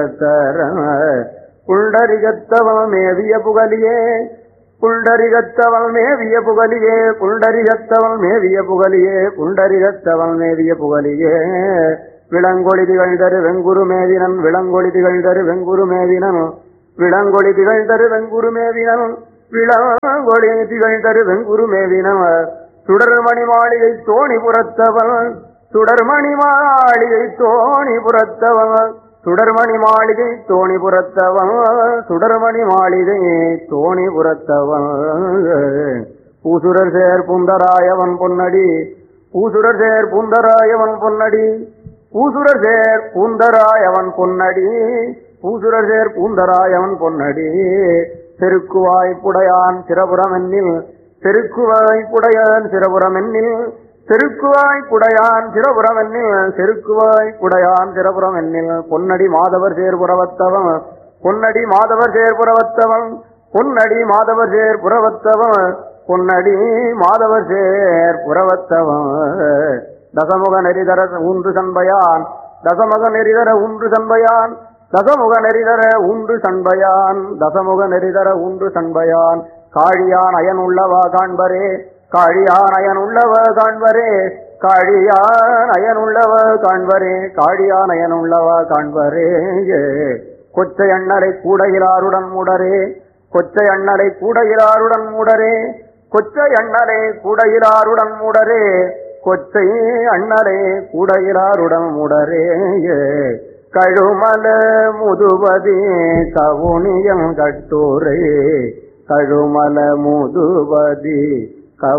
புண்டரிகத்தவம் மேவிய புகலியே புண்டரிகத்தவம் மேவிய புகலியே புண்டரிகத்தவம் மேவிய புகலியே புண்டரிகத்தவம் மேவிய புகலியே விளங்கொளி திகழ்தரு வெங்குரு மேவினன் விளங்கொளி திகழ்தரு வெங்குரு மேவினன் விளங்கொளி திகழ்தரு வெங்குரு மேவினன் விளங்கொளி திகழ்தரு வெங்குரு மேவினன் சுடர்மணி மாளிகை தோணி புறத்தவன் சுடர்மணி மாளிகை தோணி புறத்தவன் சுடர்மணி மாளிகை தோணி புறத்தவன் சுடர்மணி மாளிகை தோணி புறத்தவன் பூசுரர் சேர் புந்தராயவன் பொன்னடி பூசுரர் சேர் புந்தராயவன் பொன்னடி பூசுரர் சேர் பூந்தராயவன் பொன்னடி பூசுரர் சேர் பூந்தராயவன் பொன்னடி செருக்குவாய் புடையான் சிரபுரம் என்னில் செருக்குவாய் புடையான் சிரபுரம் என்னில் செருக்குவாய் புடையான் சிரபுரம் என்னில் செருக்குவாய் புடையான் சிரபுரம் என்னில் பொன்னடி மாதவர் சேர்புறவத்தவன் பொன்னடி மாதவர் சேர்புறவத்தவன் பொன்னடி மாதவர் சேர் புறவத்தவன் பொன்னடி மாதவர் சேர் புறவத்தவன் தசமுக நெறிதர ஊன்று சண்பையான் தசமுக நெறிதர ஊன்று சண்பையான் தசமுக நெறிதர ஊன்று சண்பையான் தசமுக நெறிதர ஊன்று சண்பையான் காழியான் அயன் உள்ளவா காண்பரே காழியான் அயன் உள்ளவ காண்பரே காழியான் அயன் உள்ளவ காண்பரே காழியான் அயன் உள்ளவ காண்பரே கொச்சை அண்ணலை கூடையிலாருடன் மூடரே கொச்சை அண்ணலை கூடையிலாருடன் மூடரே கொச்சை அண்ணலை கூடையிலாருடன் மூடரே கொச்சை அண்ணலை கூடையிலாருடன் மூடரே கழுமல முதுவதி கவுனியம் கட்டூரே கழுமல முதுவதி